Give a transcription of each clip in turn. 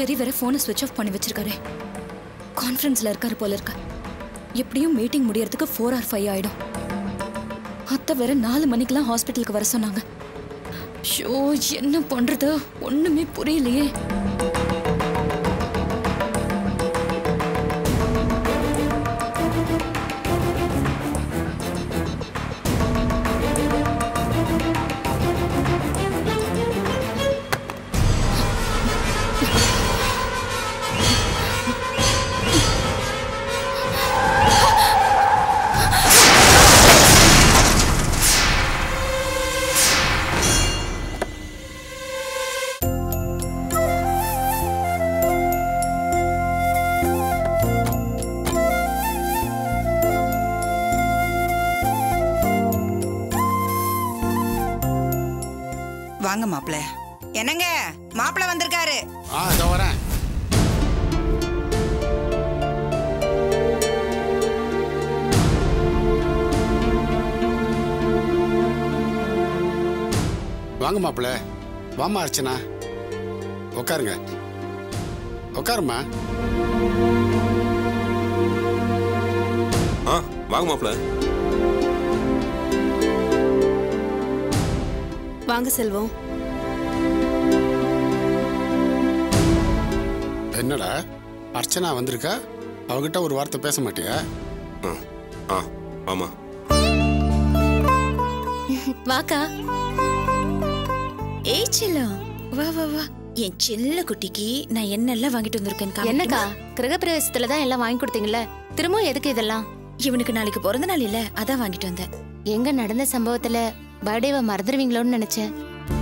ஷெரி வேற ஃபோனை ஸ்விட்ச் ஆஃப் பண்ணி வச்சிருக்காரு கான்ஃபரன்ஸ்ல இருக்காரு போல இருக்க எப்படியும் மீட்டிங் முடியறதுக்கு ஃபோர் ஆர் ஃபைவ் ஆயிடும் அத்தை வேற நாலு மணிக்கெல்லாம் ஹாஸ்பிட்டலுக்கு வர சொன்னாங்க ஷோ என்ன பண்றது ஒண்ணுமே புரியலையே வாங்க மாப்பிள என்னங்க மாப்பிள வந்திருக்காரு ஆ இதோ வரேன் வாங்க மாப்பிள்ள வாமா அர்ச்சனா உட்காருங்க உட்காருமா ஆ வாங்க மாப்பிள வாங்க செல்வம் என்னடா அர்ச்சனா வந்திருக்கா அவகிட்ட ஒரு வார்த்தை பேச மாட்டியா ஆ ஆ ஆமா வாக்கா ஏய் செல்லம் வா வா வா என் செல்ல குட்டிக்கு நான் என்னெல்லாம் வாங்கிட்டு வந்திருக்கேன் என்னக்கா கிரகப்பிரவேசத்துல தான் எல்லாம் வாங்கி கொடுத்தீங்கல்ல திரும்ப எதுக்கு இதெல்லாம் இவனுக்கு நாளைக்கு பிறந்த நாள் இல்ல அதான் வாங்கிட்டு வந்தேன் எங்க நடந்த சம்பவத்துல பர்த்டேவை மறந்துடுவீங்களோன்னு நினைச்சேன்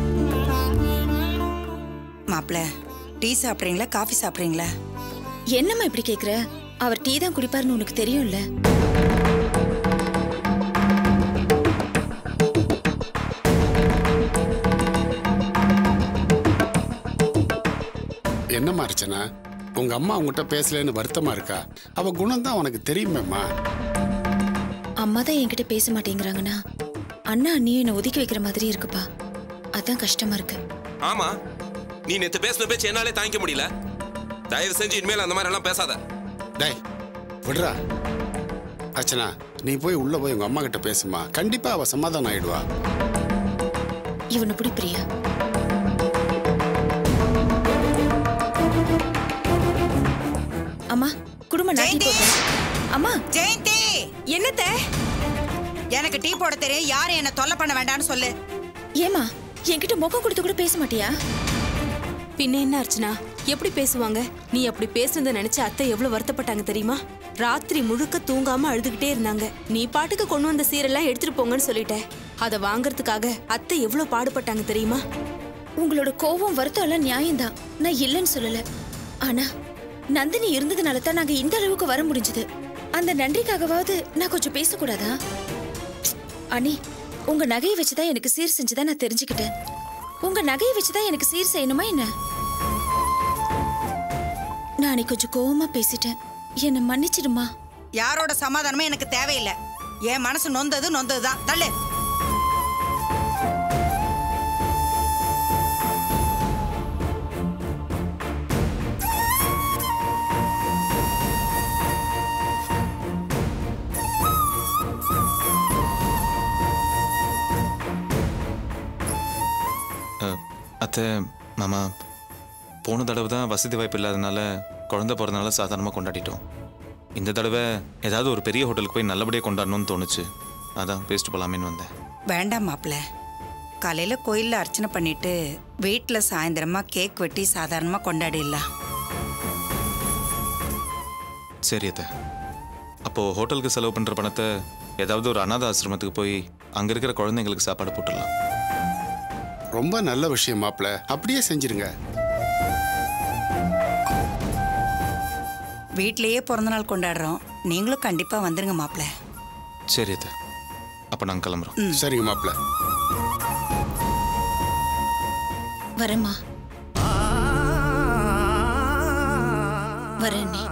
மாப்பிள டீ சாப்பிட்றீங்களா காஃபி சாப்பிட்றீங்களா என்னம்மா இப்படி கேக்குற அவர் டீ தான் குடிப்பாருன்னு உனக்கு தெரியும்ல என்னம்மா அர்ச்சனா உங்க அம்மா உங்ககிட்ட பேசலன்னு வருத்தமா இருக்கா அவ குணம் தான் உனக்கு தெரியுமேம்மா அம்மா தான் என்கிட்ட பேச மாட்டேங்கிறாங்கன்னா அண்ணா அண்ணியும் என்னை ஒதுக்கி வைக்கிற மாதிரி இருக்குப்பா அதான் கஷ்டமா இருக்கு ஆமா நீ நேத்து பேசின பேச்சு என்னாலே தாங்கிக்க முடியல தயவு செஞ்சு இனிமேல் அந்த மாதிரி எல்லாம் பேசாத டேய் விடுறா அர்ச்சனா நீ போய் உள்ள போய் உங்க அம்மா கிட்ட பேசுமா கண்டிப்பா அவ சமாதானம் ஆயிடுவா இவனை பிடி பிரியா அம்மா குடும்ப நாட்டி ஜெயந்தி! போடுறேன் அம்மா ஜெயந்தி என்னத்த எனக்கு டீ போட தெரியும் யாரும் என்ன தொல்லை பண்ண வேண்டாம்னு சொல்லு ஏமா என்கிட்ட முகம் கொடுத்து கூட பேச மாட்டியா பின்ன என்ன அர்ச்சனா எப்படி பேசுவாங்க நீ அப்படி பேசுனதை நினைச்சு அத்தை எவ்வளவு வருத்தப்பட்டாங்க தெரியுமா ராத்திரி முழுக்க தூங்காம அழுதுகிட்டே இருந்தாங்க நீ பாட்டுக்கு கொண்டு வந்த சீரெல்லாம் எடுத்துட்டு போங்கன்னு சொல்லிட்டேன் அதை வாங்குறதுக்காக அத்தை எவ்வளவு பாடுபட்டாங்க தெரியுமா உங்களோட கோபம் வருத்தம் எல்லாம் நியாயம்தான் நான் இல்லைன்னு சொல்லல ஆனா நந்தினி இருந்ததுனால தான் நாங்க இந்த அளவுக்கு வர முடிஞ்சது அந்த நன்றிக்காகவாவது நான் கொஞ்சம் பேசக்கூடாதா அனி உங்க நகையை வச்சுதான் எனக்கு சீர் செஞ்சுதான் நான் தெரிஞ்சுக்கிட்டேன் உங்க நகையை வச்சுதான் எனக்கு சீர் செய்யணுமா என்ன நான் அன்னைக்கு கொஞ்சம் கோவமா பேசிட்டேன் என்னை மன்னிச்சிடுமா யாரோட சமாதானமும் எனக்கு தேவையில்லை என் மனசு நொந்தது நொந்ததுதான் தள்ளு அஹ், அத்தை மாமா போன தடவை தான் வசதி வாய்ப்பு இல்லாதனால குழந்தை பிறந்தனால சாதாரணமாக கொண்டாடிட்டோம் இந்த தடவை ஏதாவது ஒரு பெரிய ஹோட்டலுக்கு போய் நல்லபடியாக கொண்டாடணும்னு தோணுச்சு அதான் பேசிட்டு போகலாமேன்னு வந்தேன் வேண்டாம் மாப்பிள காலையில கோயில்ல அர்ச்சனை பண்ணிட்டு வீட்டுல சாயந்தரமா கேக் வெட்டி சாதாரணமா கொண்டாடிடலாம் சரி அத்தை அப்போது ஹோட்டலுக்கு செலவு பண்ணுற பணத்தை ஏதாவது ஒரு அனாதை ஆசிரமத்துக்கு போய் அங்கே இருக்கிற குழந்தைங்களுக்கு சாப்பாடு போட்டுடலாம் ரொம்ப நல்ல விஷயம் மாப்பிள்ள அப்படியே செஞ்சிருங்க வீட்லயே பிறந்த நாள் கொண்டாடுறோம் நீங்களும் கண்டிப்பா வந்துருங்க மாப்பிள சரி அத்தை அப்போ நாங்கள் கிளம்புறோம் சரிங்க மாப்பிள்ள வரேம்மா வரேன் நீ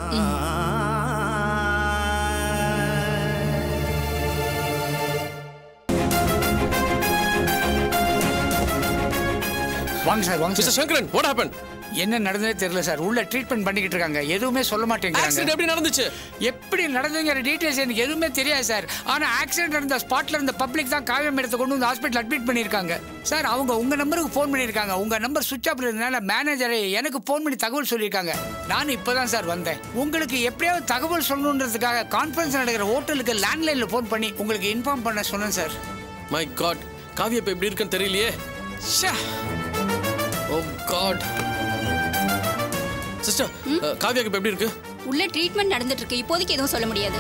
வாங்க சார் வாங்க mister sir Sankaran what happen என்ன நடந்ததே தெரியல சார் உள்ள ட்ரீட்மெண்ட் பண்ணிக்கிட்டு இருக்காங்க எதுவுமே சொல்ல ஆக்சிடென்ட் மாட்டேங்கிறாங்க எப்படி நடந்துச்சு எப்படி நடந்ததுங்கிற டீடைல்ஸ் எனக்கு எதுவுமே தெரியாது சார் ஆனா ஆக்சிடென்ட் நடந்த ஸ்பாட்ல இருந்த பப்ளிக் தான் காவியம் எடுத்து கொண்டு வந்து ஹாஸ்பிட்டல் அட்மிட் பண்ணியிருக்காங்க சார் அவங்க உங்க நம்பருக்கு ஃபோன் பண்ணியிருக்காங்க உங்க நம்பர் சுவிச் ஆஃப் இருந்ததுனால மேனேஜரை எனக்கு ஃபோன் பண்ணி தகவல் சொல்லியிருக்காங்க நான் இப்பதான் சார் வந்தேன் உங்களுக்கு எப்படியாவது தகவல் சொல்லணுன்றதுக்காக கான்ஃபரன்ஸ் நடக்கிற ஹோட்டலுக்கு லேண்ட்லைன்ல ஃபோன் பண்ணி உங்களுக்கு இன்ஃபார்ம் பண்ண சொன்னேன் சார் மை காட் காவியா இப்ப எப்படி இருக்குன்னு தெரியலையே ஷா ஓ காட் சிஸ்டர் காவியாக்கு இப்ப எப்படி இருக்கு உள்ள ட்ரீட்மெண்ட் நடந்துட்டு இருக்கு இப்போதைக்கு எதுவும் சொல்ல முடியாது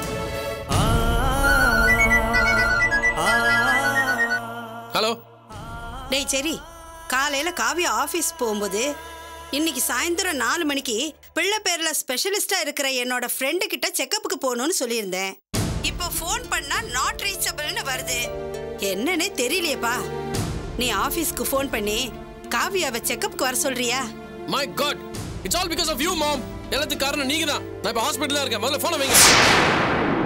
ஹலோ டேய் சரி காலையில காவியா ஆபீஸ் போகும்போது இன்னைக்கு சாயந்தரம் நாலு மணிக்கு பிள்ளை பேர்ல ஸ்பெஷலிஸ்டா இருக்கிற என்னோட ஃப்ரெண்டு கிட்ட செக்கப்புக்கு போகணும்னு சொல்லியிருந்தேன் இப்போ ஃபோன் பண்ணா நாட் ரீச்சபிள்னு வருது என்னன்னே தெரியலையேப்பா நீ ஆபீஸ்க்கு ஃபோன் பண்ணி காவியாவை செக்கப்புக்கு வர சொல்றியா my god it's all because of you mom எல்லாத்துக்கும் காரணம் நீங்க தான் நான் இப்ப ஹாஸ்பிட்டல்ல இருக்கேன் முதல்ல போன வைங்க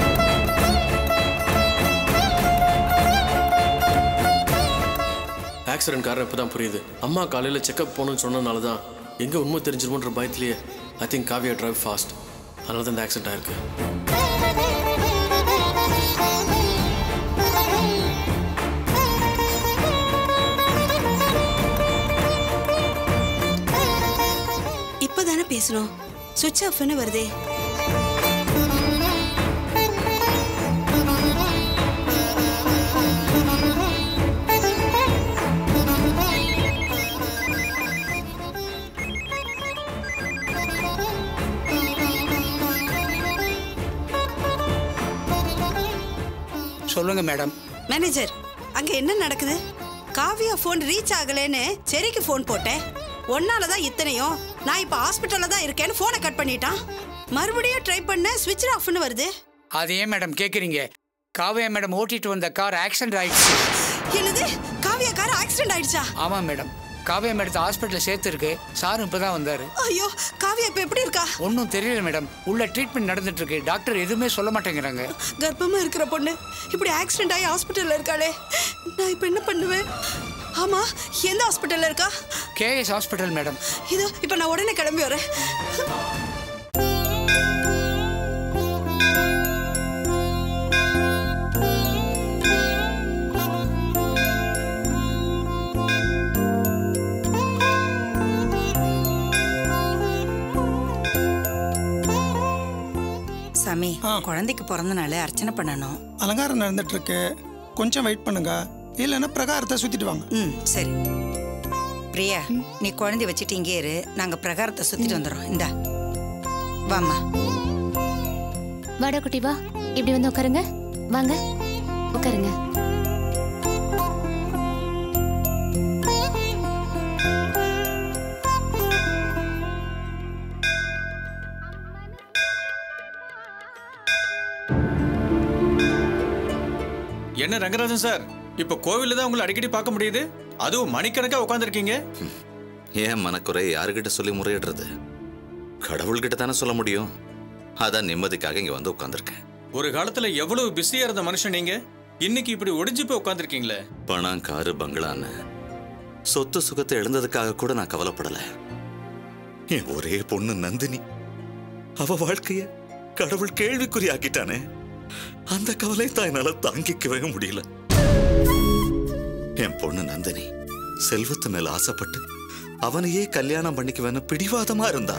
ஆக்சிடென்ட் காரணம் இப்பதான் புரியுது அம்மா காலையில செக்கப் போகணும்னு சொன்னனால தான் எங்க உண்மை தெரிஞ்சிருமோன்ற பயத்திலேயே I think Kavya drive fast அதனால தான் இந்த ஆக்சிடென்ட் ஆயிருக்கு இப்பதானே பேசணும் சுவிட்ச் ஆஃப்னு வருதே சொல்லுங்க மேடம் மேனேஜர் அங்க என்ன நடக்குது காவியா ஃபோன் ரீச் ஆகலைன்னு செரிக்கு ஃபோன் போட்டேன் ஒன்னால தான் இத்தனையும் நான் இப்போ ஹாஸ்பிட்டல்ல தான் இருக்கேன்னு ஃபோனை கட் பண்ணிட்டான் மறுபடியும் ட்ரை பண்ண ஸ்விட்ச் ஆஃப்னு வருது அது ஏன் மேடம் கேட்குறீங்க காவியா மேடம் ஓட்டிட்டு வந்த கார் ஆக்சிடென்ட் ஆயிடுச்சு என்னது காவியா கார் ஆக்சிடென்ட் ஆயிடுச்சா ஆமாம் மேடம் காவியா மேடத்தை ஹாஸ்பிட்டலில் சேர்த்துருக்கு சாரும் இப்போ தான் வந்தார் ஐயோ காவியா இப்போ எப்படி இருக்கா ஒன்றும் தெரியல மேடம் உள்ள ட்ரீட்மெண்ட் நடந்துட்டு இருக்கு டாக்டர் எதுவுமே சொல்ல மாட்டேங்கிறாங்க கர்ப்பமா இருக்கிற பொண்ணு இப்படி ஆக்சிடென்ட் ஆகி ஹாஸ்பிட்டல்ல இருக்காளே நான் இப்போ என்ன பண்ணுவேன் ஆமா எந்த ஹாஸ்பிட்டல்ல இருக்கா கேஎஸ் ஹாஸ்பிட்டல் மேடம் இதோ இப்போ நான் உடனே கிளம்பி வரேன் சாமி குழந்தைக்கு பிறந்த நாள் அர்ச்சனை பண்ணணும் அலங்காரம் நடந்துட்டு இருக்கு கொஞ்சம் வெயிட் பண்ணுங்க இல்லைன்னா பிரகாரத்தை சுத்திட்டு வாங்க ம் சரி பிரியா நீ குழந்தை வச்சுட்டு இங்கே இரு நாங்க பிரகாரத்தை சுத்திட்டு வந்துடுறோம் இந்தா வாம்மா வாடா குட்டி வா இப்படி வந்து உட்காருங்க வாங்க உட்காருங்க என்ன ரங்கராஜன் சார் இப்போ கோவில்ல தான் உங்களை அடிக்கடி பார்க்க முடியுது அதுவும் மணிக்கணக்கா உட்காந்துருக்கீங்க ஏன் மனக்குறை யாருக்கிட்ட சொல்லி முறையிடுறது கடவுள்கிட்ட தானே சொல்ல முடியும் அதான் நிம்மதிக்காக இங்க வந்து உட்காந்துருக்கேன் ஒரு காலத்துல எவ்வளவு பிஸியா இருந்த மனுஷன் நீங்க இன்னைக்கு இப்படி ஒடிஞ்சு போய் உட்காந்துருக்கீங்களே பணம் காரு பங்களான்னு சொத்து சுகத்தை இழந்ததுக்காக கூட நான் கவலைப்படல என் ஒரே பொண்ணு நந்தினி அவ வாழ்க்கைய கடவுள் கேள்விக்குறி ஆக்கிட்டானே அந்த கவலை தான் என்னால தாங்கிக்கவே முடியல என் பொண்ணு நந்தினி செல்வத்து மேல ஆசைப்பட்டு அவனையே கல்யாணம் பண்ணிக்குவேன்னு பிடிவாதமா இருந்தா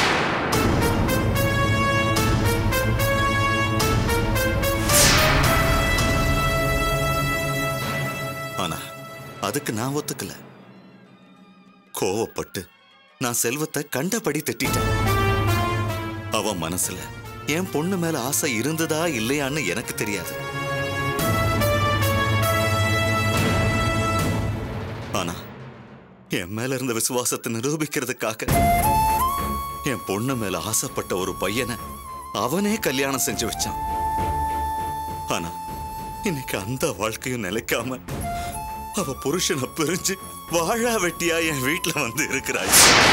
ஆனா அதுக்கு நான் ஒத்துக்கல கோவப்பட்டு நான் செல்வத்தை கண்டபடி திட்டிட்டேன் அவ மனசுல என் பொண்ணு மேல ஆசை இருந்ததா இல்லையான்னு எனக்கு தெரியாது ஆனா என் மேல இருந்த விசுவாசத்தை நிரூபிக்கிறதுக்காக என் பொண்ணு மேல ஆசைப்பட்ட ஒரு பையனை அவனே கல்யாணம் செஞ்சு வச்சான் ஆனா இன்னைக்கு அந்த வாழ்க்கையும் நிலைக்காம அவ புருஷனை பிரிஞ்சு வாழா வெட்டியா என் வீட்டுல வந்து இருக்கிறாய்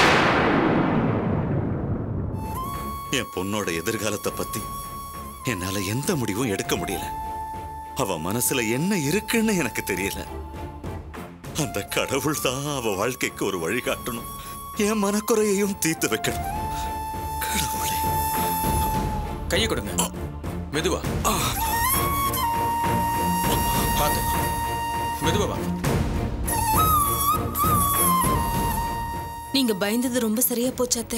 என் பொண்ணோட எதிர்காலத்தை பத்தி என்னால எந்த முடிவும் எடுக்க முடியல அவ மனசுல என்ன இருக்குன்னு எனக்கு தெரியல அந்த கடவுள் தான் அவ வாழ்க்கைக்கு ஒரு வழி காட்டணும் என் மனக்குறையையும் தீர்த்து வைக்கணும் கையை கொடுங்க மெதுவா பார்த்து மெதுவா வா நீங்க பயந்தது ரொம்ப சரியா போச்சு அத்தை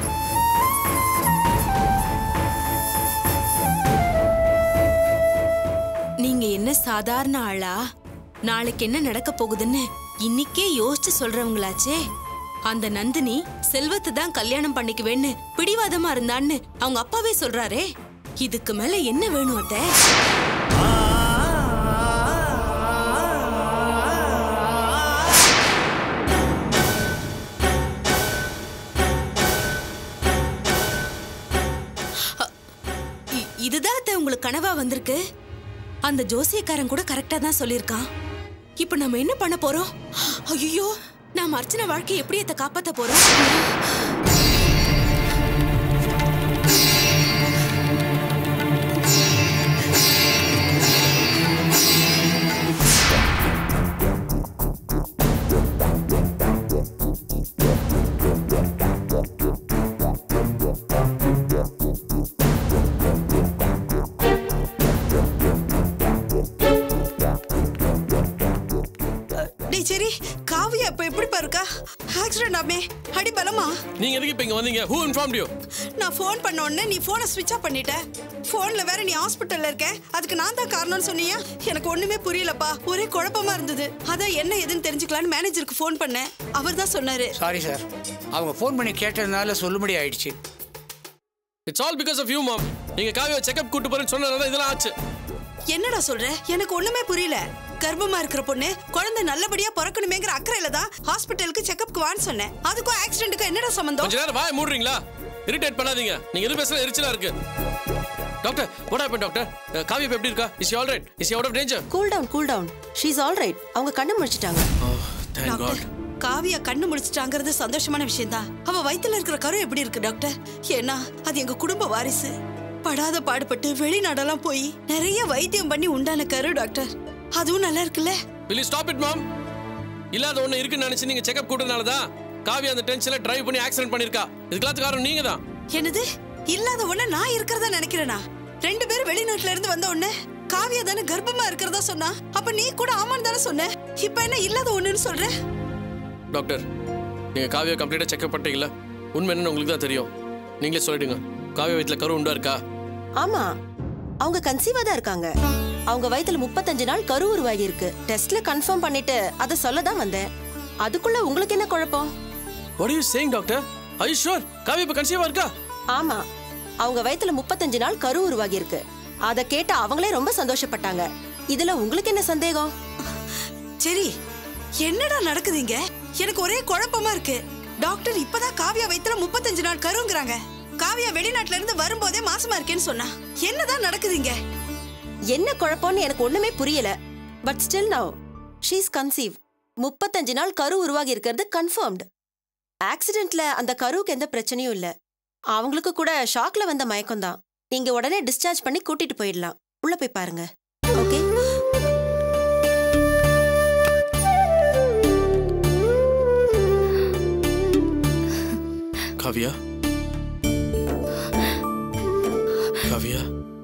நீங்க என்ன சாதாரண ஆளா நாளைக்கு என்ன நடக்க போகுதுன்னு இன்னிக்கே யோசிச்சு சொல்றவங்களாச்சே அந்த நந்தினி செல்வத்தை தான் கல்யாணம் பண்ணிக்குவேன்னு பிடிவாதமா இருந்தான்னு அவங்க அப்பாவே சொல்றாரே இதுக்கு மேல என்ன வேணும் அத்தை இ- இதுதான் அத்தை உங்களுக்கு கனவா வந்திருக்கு அந்த ஜோசியக்காரன் கூட கரெக்டா தான் சொல்லியிருக்கான் இப்போ நம்ம என்ன பண்ண போறோம் ஐயோ நாம அர்ச்சனை வாழ்க்கையை எப்படி அத்தை காப்பாத்த போறோம் டேய் சரி காவியா இப்ப எப்படி பாருக்கா ஆக்சிடென்ட் ஆமே அடி பலமா நீங்க எதுக்கு இப்ப இங்க வந்தீங்க ஹூ இன்ஃபார்ம் யூ நான் ஃபோன் பண்ண உடனே நீ ஃபோனை ஸ்விட்ச் ஆஃப் பண்ணிட்ட ஃபோன்ல வேற நீ ஹாஸ்பிட்டல்ல இருக்க அதுக்கு நான் தான் காரணம்னு சொன்னியா எனக்கு ஒண்ணுமே புரியலப்பா ஒரே குழப்பமா இருந்தது அதான் என்ன ஏதுன்னு தெரிஞ்சுக்கலான்னு மேனேஜருக்கு ஃபோன் பண்ணேன் அவர் தான் சொன்னாரு சாரி சார் அவங்க ஃபோன் பண்ணி கேட்டதுனால சொல்லும்படி ஆயிடுச்சு it's all because of you mom நீங்க காவியா செக்அப் கூட்டு போறேன்னு சொன்னதால இதெல்லாம் ஆச்சு என்னடா சொல்ற எனக்கு ஒண்ணுமே புரியல கர்ப்பமா இருக்கிற பொண்ணு குழந்தை நல்லபடியா பிறக்கணுமேங்கிற அக்கறையில தான் ஹாஸ்பிட்டலுக்கு செக்கப்க்கு வான்னு சொன்னேன் அதுக்கும் ஆக்சிடென்ட்டுக்கும் என்னடா சம்பந்தம் கொஞ்ச நேரம் வாய மூடுறீங்களா இரிட்டேட் பண்ணாதீங்க நீங்க எது பேசுறது எரிச்சலா இருக்கு doctor what happen doctor Kavya இப்ப எப்படி இருக்கா is all right is out of danger cool down cool down she's all right அவங்க கண்ணு முடிச்சிட்டாங்க தேங்க் காட் காவியா கண்ணு முடிச்சிட்டாங்கிறது சந்தோஷமான விஷயம்தான் அவ வயித்துல இருக்கிற கரு எப்படி இருக்கு டாக்டர் ஏன்னா அது எங்க குடும்ப வாரிசு படாத பாடுபட்டு வெளிநாடெல்லாம் போய் நிறைய வைத்தியம் பண்ணி உண்டான கரு டாக்டர் அதுவும் நல்லா இருக்குல்ல will you stop it mom இல்லாத ஒண்ணு இருக்குன்னு நினைச்சு நீங்க செக்அப் கூட்டனால தான் காவியா அந்த டென்ஷன்ல டிரைவ் பண்ணி ஆக்சிடென்ட் பண்ணிருக்கா இதுக்கெல்லாம் காரணம் நீங்க தான் என்னது இல்லாத ஒண்ணு நான் இருக்கிறதா நினைக்கிறேனா ரெண்டு பேரும் வெளிநாட்டுல இருந்து வந்த உடனே காவியா தானே கர்ப்பமா இருக்கிறதா சொன்னா அப்ப நீ கூட ஆமான்னு தானே சொன்ன இப்ப என்ன இல்லாத ஒண்ணுன்னு சொல்ற டாக்டர் நீங்க காவியா கம்ப்ளீட்டா செக்அப் பண்ணிட்டீங்களா உண்மை என்னன்னு உங்களுக்கு தான் தெரியும் நீங்களே சொல்லிடுங்க காவியா வயித்துல கரு உண்டா இருக்கா ஆமா அவங்க கன்சீவா தான் இருக்காங்க அவங்க வயித்துல முப்பத்தஞ்சு நாள் கரு உருவாகி இருக்கு டெஸ்ட்ல கன்ஃபார்ம் பண்ணிட்டு அதை சொல்ல தான் வந்தேன் அதுக்குள்ள உங்களுக்கு என்ன குழப்பம் what you saying doctor I sure Kavya இப்ப கன்சீவா இருக்கா ஆமா அவங்க வயித்துல முப்பத்தஞ்சு நாள் கரு உருவாகி இருக்கு அத கேட்டு அவங்களே ரொம்ப சந்தோஷப்பட்டாங்க இதுல உங்களுக்கு என்ன சந்தேகம் சரி என்னடா நடக்குதுங்க எனக்கு ஒரே குழப்பமா இருக்கு டாக்டர் இப்பதான் காவியா வயித்துல முப்பத்தஞ்சு நாள் கருங்கிறாங்க காவியா வெளிநாட்டுல இருந்து வரும்போதே மாசமா இருக்கேன்னு சொன்னா என்னதான் நடக்குதுங்க என்ன குழப்பம்னு எனக்கு ஒண்ணுமே புரியல but still now she's conceive முப்பத்தஞ்சு நாள் கரு உருவாகி இருக்கிறது கன்ஃபர்ம்டு ஆக்சிடென்ட்ல அந்த கருவுக்கு எந்த பிரச்சனையும் இல்ல அவங்களுக்கு கூட ஷாக்ல வந்த மயக்கம் தான் நீங்க உடனே டிஸ்சார்ஜ் பண்ணி கூட்டிட்டு போயிடலாம் உள்ள போய் பாருங்க ஓகே காவியா காவியா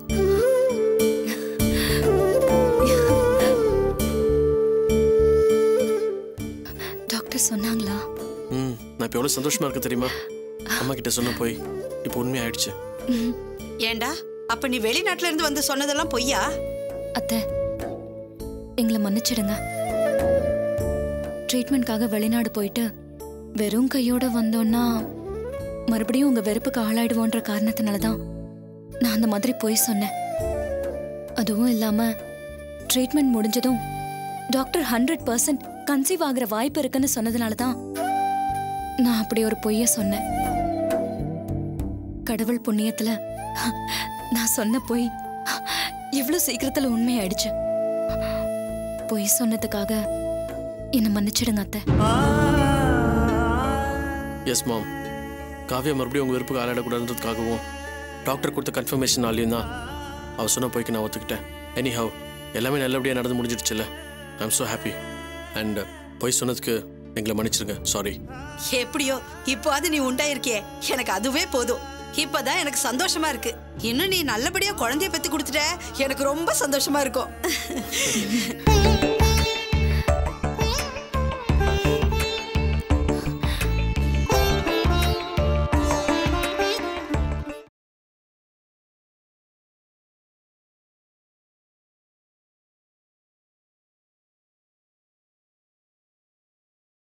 டாக்டர் சொன்னாங்களா ம் நான் இப்போ எவ்வளோ சந்தோஷமா இருக்கு தெரியுமா அம்மா கிட்ட சொன்ன போய் இப்போ உண்மையாயிடுச்சு ஏண்டா அப்ப நீ வெளிநாட்டுல இருந்து வந்து சொன்னதெல்லாம் பொய்யா அத்தை எங்களை மன்னிச்சிடுங்க ட்ரீட்மெண்ட்காக வெளிநாடு போயிட்டு வெறும் கையோட வந்தோன்னா மறுபடியும் உங்க வெறுப்புக்கு ஆளாயிடுவோன்ற காரணத்தினால தான் நான் அந்த மாதிரி போய் சொன்னேன் அதுவும் இல்லாம ட்ரீட்மெண்ட் முடிஞ்சதும் டாக்டர் ஹண்ட்ரட் பர்சன்ட் கன்சீவ் ஆகிற வாய்ப்பு இருக்குன்னு சொன்னதுனால தான் நான் அப்படி ஒரு பொய்ய சொன்னேன் கடவுள் புண்ணியத்துல நான் சொன்ன பொய் இவ்வளவு சீக்கிரத்துல உண்மையாயிடுச்சு பொய் சொன்னதுக்காக என்னை மன்னிச்சிடுங்க அத்தை எஸ் மாம் காவியா மறுபடியும் உங்க விருப்புக்கு ஆளாடக்கூடாதுன்றதுக்காகவும் டாக்டர் கொடுத்த கன்ஃபர்மேஷனாலையும் தான் அவ சொன்ன போய்க்கு நான் ஒத்துக்கிட்டேன் எனி ஹவ் எல்லாமே நல்லபடியாக நடந்து முடிஞ்சிடுச்சுல்ல I am so happy and பொய் சொன்னதுக்கு எங்களை மன்னிச்சிருங்க சாரி எப்படியோ இப்போது நீ உண்டாயிருக்கியே எனக்கு அதுவே போதும் இப்பதான் எனக்கு சந்தோஷமா இருக்கு இன்னும் நீ நல்லபடியா குழந்தைய பெத்து கொடுத்துட்ட எனக்கு ரொம்ப சந்தோஷமா இருக்கும்